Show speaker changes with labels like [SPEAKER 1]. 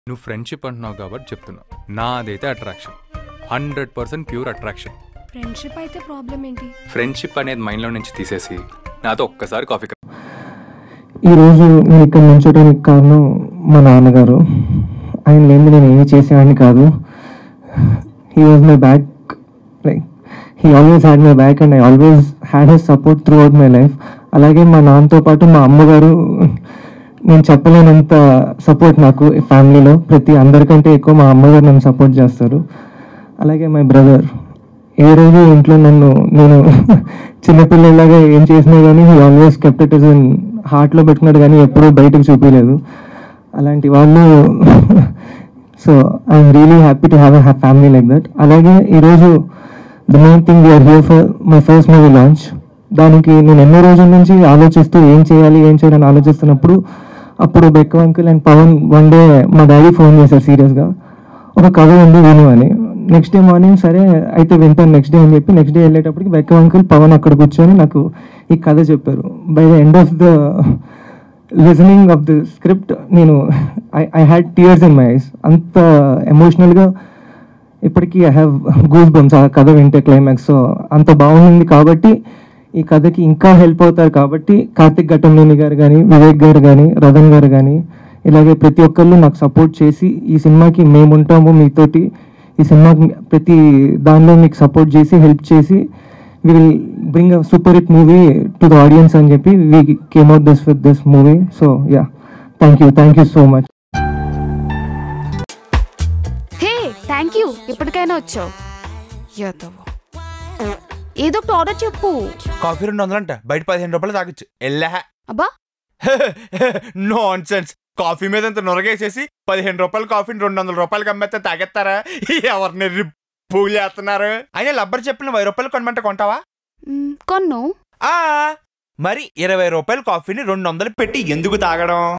[SPEAKER 1] నువ్వు ఫ్రెండ్షిప్ అంటున్నావు కాబట్టి చెప్తున్నా నాదైతే attraction hundred percent pure attraction
[SPEAKER 2] friendship అయితే ప్రాబ్లం ఏంటి
[SPEAKER 1] ఫ్రెండ్షిప్ అనేది మైండ్లో నుంచి తీసేసి నాతో ఒక్కసారి కాఫీ
[SPEAKER 3] ఈరోజు నేను ఇక్కడ నుంచోడానికి కారణం మా నాన్నగారు ఆయన లేని నేను ఏమి చేసేవాడిని కాదు he was my back like he always had my back and I always had his support throughout my life అలాగే మా నాన్నతో పాటు మా అమ్మగారు నేను చెప్పలేనంత సపోర్ట్ నాకు ఈ ఫ్యామిలీలో ప్రతి అందరికంటే ఎక్కువ మా అమ్మగారు నన్ను సపోర్ట్ చేస్తారు అలాగే మై బ్రదర్ ఏ రోజు ఇంట్లో నన్ను నేను చిన్నపిల్లలాగా ఏం చేసినా కానీ he always kept is in హార్ట్లో పెట్టుకున్నాడు కానీ ఎప్పుడూ బయటకు చూపించలేదు అలాంటి వాళ్ళు so I'm really happy to have a family like that అలాగే ఈరోజు the main thing we are here for my first movie launch దానికి నేను ఎన్నో రోజుల నుంచి ఆలోచిస్తూ ఏం చేయాలి ఏం చేయాలని ఆలోచిస్తున్నప్పుడు అప్పుడు బెక్క uncle and Pavan one day మా డాడీ ఫోన్ చేశారు సీరియస్గా ఒక కథ ఉంది విను అని నెక్స్ట్ డే మార్నింగ్ సరే అయితే వింటాను నెక్స్ట్ డే అని చెప్పి నెక్స్ట్ డే వెళ్ళేటప్పటికి బెక్క అంకుల్ పవన్ అక్కడ కూర్చొని నాకు ఈ కథ చెప్పారు by the end of the listening of the script నేను I I had tears in my eyes అంత ఎమోషనల్గా ఇప్పటికీ ఐ హ్యావ్ గూస్ బంప్స్ ఆ కథ వింటే క్లైమాక్స్ సో అంత బాగుంది కాబట్టి ఈ కథకి ఇంకా హెల్ప్ అవుతారు కాబట్టి కార్తిక్ ఘట్టంనేని గారు కానీ వివేక్ గారు కానీ రతన్ గారు కానీ ఇలాగే ప్రతి ఒక్కళ్ళు నాకు సపోర్ట్ చేసి ఈ సినిమాకి మేము ఉంటాము మీతోటి ఈ సినిమాకి ప్రతి దానిలో మీకు సపోర్ట్ చేసి హెల్ప్ చేసి we will bring a super hit movie to the audience అని చెప్పి we came out this with this movie so yeah thank you thank you so much
[SPEAKER 4] hey thank you ఇప్పటికైనా వచ్చావు యాదవ ఏదో ఒకటి ఆర్డర్ చెప్పు
[SPEAKER 5] coffee రెండు వందలంట బయట పదిహేను రూపాయలు తాగొచ్చు ఎల్లా
[SPEAKER 4] అబ్బా
[SPEAKER 5] నాన్ సెన్స్ కాఫీ మీద ఇంత నొరగేసేసి పదిహేను రూపాయల కాఫీని రెండు వందల రూపాయలకి అమ్మేస్తే తాగేస్తారా ఎవరిని పూలు చేస్తున్నారు అయినా లబ్బర్ చెప్పిన వెయ్యి రూపాయలు కొనమంటే కొంటావా
[SPEAKER 4] మ్, కొన్ను
[SPEAKER 5] ఆ మరి ఇరవై రూపాయల కాఫీని రెండు వందలు పెట్టి ఎందుకు తాగడం